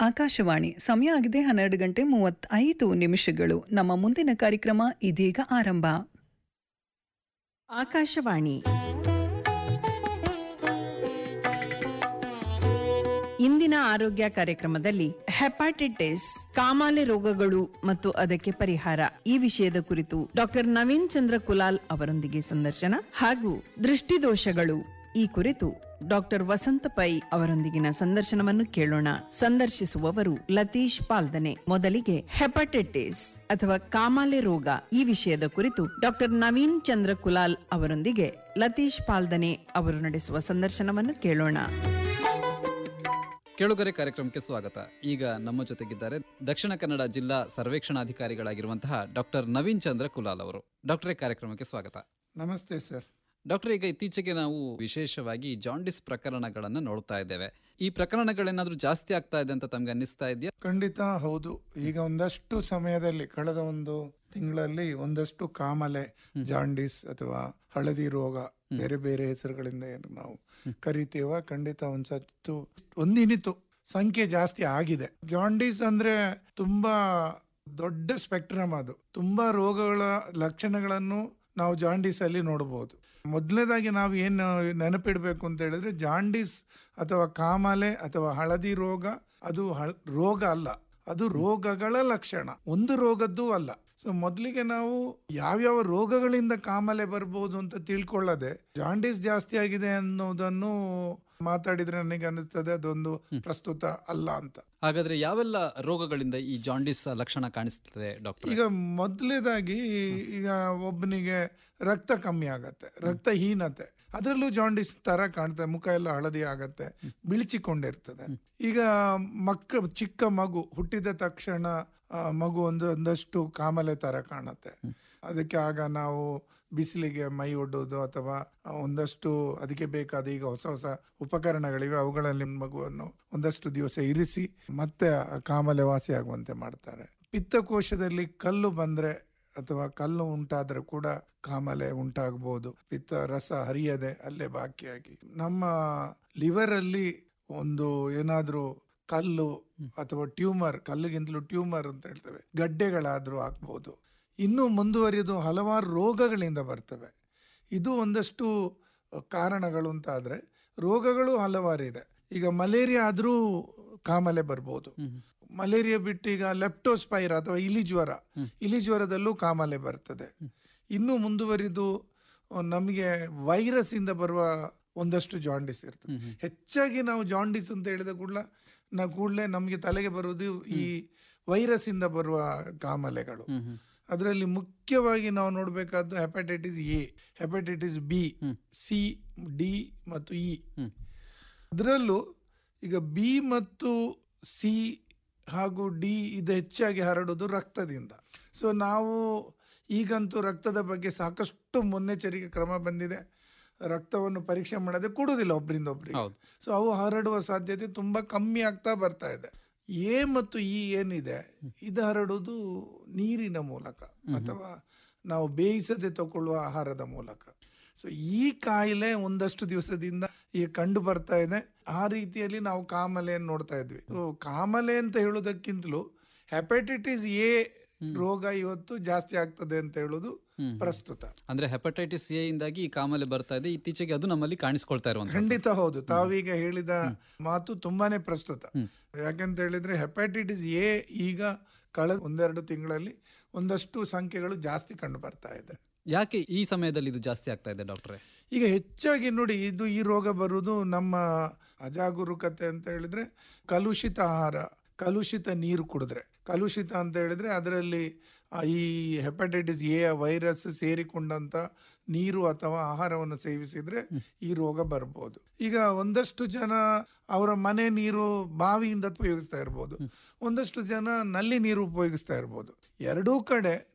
ಆಕಾಶವಾಣಿ ಸಮಯ ಆಗಿದೆ ಹನ್ನೆರಡು ಗಂಟೆ ಮೂವತ್ತೈದು ನಿಮಿಷಗಳು ನಮ್ಮ ಮುಂದಿನ ಕಾರ್ಯಕ್ರಮ ಇದೀಗ ಆರಂಭ ಆಕಾಶವಾಣಿ ಇಂದಿನ ಆರೋಗ್ಯ ಕಾರ್ಯಕ್ರಮದಲ್ಲಿ ಹೆಪಾಟೈಟಿಸ್ ಕಾಮಾಲೆ ರೋಗಗಳು ಮತ್ತು ಅದಕ್ಕೆ ಪರಿಹಾರ ಈ ವಿಷಯದ ಕುರಿತು ಡಾಕ್ಟರ್ ನವೀನ್ ಚಂದ್ರ ಕುಲಾಲ್ ಅವರೊಂದಿಗೆ ಸಂದರ್ಶನ ಹಾಗೂ ದೃಷ್ಟಿದೋಷಗಳು ಈ ಕುರಿತು ಡಾಕ್ಟರ್ ವಸಂತ ಪೈ ಅವರೊಂದಿಗಿನ ಸಂದರ್ಶನವನ್ನು ಕೇಳೋಣ ಸಂದರ್ಶಿಸುವವರು ಲತೀಶ್ ಪಾಲ್ದನೆ ಮೊದಲಿಗೆ ಹೆಪಟೈಟಿಸ್ ಅಥವಾ ಕಾಮಾಲೆ ರೋಗ ಈ ವಿಷಯದ ಕುರಿತು ಡಾಕ್ಟರ್ ನವೀನ್ ಚಂದ್ರ ಕುಲಾಲ್ ಅವರೊಂದಿಗೆ ಲತೀಶ್ ಪಾಲ್ದನೆ ಅವರು ನಡೆಸುವ ಸಂದರ್ಶನವನ್ನು ಕೇಳೋಣ ಕೇಳುಗರೆ ಕಾರ್ಯಕ್ರಮಕ್ಕೆ ಸ್ವಾಗತ ಈಗ ನಮ್ಮ ಜೊತೆಗಿದ್ದಾರೆ ದಕ್ಷಿಣ ಕನ್ನಡ ಜಿಲ್ಲಾ ಸರ್ವೇಕ್ಷಣಾಧಿಕಾರಿಗಳಾಗಿರುವಂತಹ ಡಾಕ್ಟರ್ ನವೀನ್ ಚಂದ್ರ ಕುಲಾಲ್ ಅವರು ಡಾಕ್ಟರೇ ಕಾರ್ಯಕ್ರಮಕ್ಕೆ ಸ್ವಾಗತ ನಮಸ್ತೆ ಸರ್ ಡಾಕ್ಟರ್ ಈಗ ಇತ್ತೀಚೆಗೆ ನಾವು ವಿಶೇಷವಾಗಿ ಜಾಂಡಿಸ್ ಪ್ರಕರಣಗಳನ್ನ ನೋಡ್ತಾ ಇದ್ದೇವೆ ಈ ಪ್ರಕರಣಗಳೇನಾದ್ರೂ ಜಾಸ್ತಿ ಆಗ್ತಾ ಇದೆ ಅಂತ ತಮ್ಗೆ ಅನ್ನಿಸ್ತಾ ಇದೆಯಾ ಖಂಡಿತ ಹೌದು ಈಗ ಒಂದಷ್ಟು ಸಮಯದಲ್ಲಿ ಕಳೆದ ಒಂದು ತಿಂಗಳಲ್ಲಿ ಒಂದಷ್ಟು ಕಾಮಲೆ ಜಾಂಡಿಸ್ ಅಥವಾ ಹಳದಿ ರೋಗ ಬೇರೆ ಬೇರೆ ಹೆಸರುಗಳಿಂದ ಏನು ನಾವು ಕರಿತೀವ ಖಂಡಿತ ಒಂದ್ಸತ್ತು ಒಂದಿನಿತು ಸಂಖ್ಯೆ ಜಾಸ್ತಿ ಆಗಿದೆ ಜಾಂಡೀಸ್ ಅಂದ್ರೆ ತುಂಬಾ ದೊಡ್ಡ ಸ್ಪೆಕ್ಟ್ರಮ್ ಅದು ತುಂಬಾ ರೋಗಗಳ ಲಕ್ಷಣಗಳನ್ನು ನಾವು ಜಾಂಡೀಸ್ ಅಲ್ಲಿ ನೋಡಬಹುದು ಮೊದಲನೇದಾಗಿ ನಾವು ಏನು ನೆನಪಿಡ್ಬೇಕು ಅಂತ ಹೇಳಿದ್ರೆ ಜಾಂಡೀಸ್ ಅಥವಾ ಕಾಮಾಲೆ ಅಥವಾ ಹಳದಿ ರೋಗ ಅದು ಹಳ್- ರೋಗ ಅಲ್ಲ ಅದು ರೋಗಗಳ ಲಕ್ಷಣ ಒಂದು ರೋಗದ್ದು ಅಲ್ಲ ಸೊ ಮೊದಲಿಗೆ ನಾವು ಯಾವ್ಯಾವ ರೋಗಗಳಿಂದ ಕಾಮಾಲೆ ಬರ್ಬೋದು ಅಂತ ತಿಳ್ಕೊಳ್ಳದೆ ಜಾಂಡೀಸ್ ಜಾಸ್ತಿ ಆಗಿದೆ ಅನ್ನೋದನ್ನು ಮಾತಾಡಿದ್ರೆ ನನಗೆ ಅನಿಸ್ತದೆ ಅದೊಂದು ಪ್ರಸ್ತುತ ಅಲ್ಲ ಅಂತ ಹಾಗಾದ್ರೆ ಯಾವೆಲ್ಲ ರೋಗಗಳಿಂದ ಈ ಜಾಂಡಿಸ್ ಲಕ್ಷಣ ಕಾಣಿಸ್ತದೆ ಡಾಕ್ಟರ್ ಈಗ ಮೊದಲನೇದಾಗಿ ಈಗ ಒಬ್ಬನಿಗೆ ರಕ್ತ ಕಮ್ಮಿ ಆಗತ್ತೆ ರಕ್ತಹೀನತೆ ಅದರಲ್ಲೂ ಜಾಂಡಿಸ್ ತರ ಕಾಣ್ತದೆ ಮುಖ ಎಲ್ಲ ಹಳದಿ ಆಗತ್ತೆ ಬಿಳಿಚಿಕೊಂಡಿರ್ತದೆ ಈಗ ಮಕ್ಕ ಚಿಕ್ಕ ಮಗು ಹುಟ್ಟಿದ ತಕ್ಷಣ ಆ, ಮಗು ಒಂದು ಒಂದಷ್ಟು ಕಾಮಲೆ ತರ ಕಾಣುತ್ತೆ ಅದಕ್ಕೆ ಆಗ ನಾವು ಬಿಸಿಲಿಗೆ ಮೈ ಒಡ್ಡೋದು ಅಥವಾ ಒಂದಷ್ಟು ಅದಕ್ಕೆ ಬೇಕಾದ ಈಗ ಹೊಸ ಹೊಸ ಉಪಕರಣಗಳಿವೆ ಅವುಗಳಲ್ಲಿ ಮಗುವನ್ನು ಒಂದಷ್ಟು ದಿವಸ ಇರಿಸಿ ಮತ್ತೆ ಆ ಕಾಮಲೆ ವಾಸಿ ಆಗುವಂತೆ ಮಾಡ್ತಾರೆ ಪಿತ್ತಕೋಶದಲ್ಲಿ ಕಲ್ಲು ಬಂದ್ರೆ ಅಥವಾ ಕಲ್ಲು ಉಂಟಾದ್ರೆ ಕೂಡ ಕಾಮಲೆ ಉಂಟಾಗಬಹುದು ಪಿತ್ತ ರಸ ಹರಿಯದೆ ಅಲ್ಲೇ ಬಾಕಿಯಾಗಿ ನಮ್ಮ ಲಿವರ್ ಅಲ್ಲಿ ಒಂದು ಏನಾದ್ರೂ ಕಲ್ಲು ಅಥವಾ ಟ್ಯೂಮರ್ ಕಲ್ಲಿಗಿಂತಲೂ ಟ್ಯೂಮರ್ ಅಂತ ಹೇಳ್ತೇವೆ ಗಡ್ಡೆಗಳಾದ್ರೂ ಆಗ್ಬಹುದು ಇನ್ನು ಮುಂದುವರಿದು ಹಲವಾರು ರೋಗಗಳಿಂದ ಬರ್ತವೆ ಇದು ಒಂದಷ್ಟು ಕಾರಣಗಳು ಅಂತ ಆದ್ರೆ ರೋಗಗಳು ಹಲವಾರು ಇದೆ ಈಗ ಮಲೇರಿಯಾ ಆದ್ರೂ ಕಾಮಲೆ ಬರ್ಬೋದು ಮಲೇರಿಯಾ ಬಿಟ್ಟು ಈಗ ಲೆಪ್ಟೋಸ್ಪೈರ್ ಅಥವಾ ಇಲಿ ಜ್ವರ ಇಲಿ ಜ್ವರದಲ್ಲೂ ಕಾಮಲೆ ಬರ್ತದೆ ಇನ್ನು ಮುಂದುವರಿದು ನಮಗೆ ವೈರಸ್ ಇಂದ ಬರುವ ಒಂದಷ್ಟು ಜಾಂಡಿಸ್ ಇರ್ತದೆ ಹೆಚ್ಚಾಗಿ ನಾವು ಜಾಂಡಿಸ್ ಅಂತ ಹೇಳಿದ ಕೂಡಲ ನಾ ಕೂಡಲೇ ನಮಗೆ ತಲೆಗೆ ಬರುವುದು ಈ ವೈರಸ್ ಇಂದ ಬರುವ ಕಾಮಲೆಗಳು ಅದರಲ್ಲಿ ಮುಖ್ಯವಾಗಿ ನಾವು ನೋಡಬೇಕಾದ್ದು hepatitis A hepatitis B C D ಮತ್ತು ಇ ಅದರಲ್ಲೂ ಈಗ ಬಿ ಮತ್ತು ಸಿ ಹಾಗೂ ಡಿ ಇದು ಹೆಚ್ಚಾಗಿ ಹರಡುವುದು ರಕ್ತದಿಂದ ಸೊ ನಾವು ಈಗಂತೂ ರಕ್ತದ ಬಗ್ಗೆ ಸಾಕಷ್ಟು ಮುನ್ನೆಚ್ಚರಿಕೆ ಕ್ರಮ ಬಂದಿದೆ ರಕ್ತವನ್ನು ಪರೀಕ್ಷೆ ಮಾಡದೆ ಕೊಡುವುದಿಲ್ಲ ಒಬ್ಬರಿಂದ ಒಬ್ಬರಿಗೆ ಹೌದು. ಸೊ ಅವು ಹರಡುವ ಸಾಧ್ಯತೆ ತುಂಬಾ ಕಮ್ಮಿ ಆಗ್ತಾ ಬರ್ತಾ ಇದೆ ಎ ಮತ್ತು ಇ ಏನಿದೆ ಇದು ಹರಡುವುದು ನೀರಿನ ಮೂಲಕ ಅಥವಾ ನಾವು ಬೇಯಿಸದೆ ತಗೊಳ್ಳುವ ಆಹಾರದ ಮೂಲಕ ಸೊ ಈ ಕಾಯಿಲೆ ಒಂದಷ್ಟು ದಿವಸದಿಂದ ಈಗ ಕಂಡು ಬರ್ತಾ ಇದೆ ಆ ರೀತಿಯಲ್ಲಿ ನಾವು ಕಾಮಲೆಯನ್ನು ನೋಡ್ತಾ ಇದ್ವಿ ಸೊ ಕಾಮಲೆ ಅಂತ ಹೇಳೋದಕ್ಕಿಂತಲೂ ಹೆಪಟೈಟಿಸ್ ಎ ರೋಗ ಇವತ್ತು ಜಾಸ್ತಿ ಆಗ್ತದೆ ಅಂತ ಹೇಳೋದು ಪ್ರಸ್ತುತ ಅಂದ್ರೆ ಹೆಪಟೈಟಿಸ್ ಎ ಇಂದಾಗಿ ಈ ಕಾಮಲೆ ಬರ್ತಾ ಇದೆ ಇತ್ತೀಚೆಗೆ ಅದು ನಮ್ಮಲ್ಲಿ ಕಾಣಿಸ್ಕೊಳ್ತಾ ಇರುವಂತ ಖಂಡಿತ ಹೌದು ತಾವೀಗ ಹೇಳಿದ ಮಾತು ತುಂಬಾನೇ ಪ್ರಸ್ತುತ ಯಾಕಂತ ಹೇಳಿದ್ರೆ ಹೆಪಟೈಟಿಸ್ ಎ ಈಗ ಕಳೆದ ಒಂದೆರಡು ತಿಂಗಳಲ್ಲಿ ಒಂದಷ್ಟು ಸಂಖ್ಯೆಗಳು ಜಾಸ್ತಿ ಕಂಡು ಬರ್ತಾ ಇದೆ ಯಾಕೆ ಈ ಸಮಯದಲ್ಲಿ ಇದು ಜಾಸ್ತಿ ಆಗ್ತಾ ಇದೆ ಡಾಕ್ಟ್ರೆ ಈಗ ಹೆಚ್ಚಾಗಿ ನೋಡಿ ಇದು ಈ ರೋಗ ಬರುವುದು ನಮ್ಮ ಅಜಾಗರೂಕತೆ ಅಂತ ಹೇಳಿದ್ರೆ ಕಲುಷಿತ ಆಹಾರ ಕಲುಷಿತ ನೀರು ಕುಡಿದ್ರೆ ಕಲುಷಿತ ಅಂತ ಹೇಳಿದ್ರೆ ಅದರಲ್ಲಿ ಆ ಈ ಹೆಪಟೈಟಿಸ್ ಎ ವೈರಸ್ ಸೇರಿಕೊಂಡಂತ ನೀರು ಅಥವಾ ಆಹಾರವನ್ನು ಸೇವಿಸಿದ್ರೆ ಈ ರೋಗ ಬರ್ಬೋದು ಈಗ ಒಂದಷ್ಟು ಜನ ಅವರ ಮನೆ ನೀರು ಬಾವಿಯಿಂದ ಉಪಯೋಗಿಸ್ತಾ ಇರ್ಬೋದು ಒಂದಷ್ಟು ಜನ ನಲ್ಲಿ ನೀರು ಉಪಯೋಗಿಸ್ತಾ ಇರ್ಬೋದು ಎರಡೂ ಕಡೆ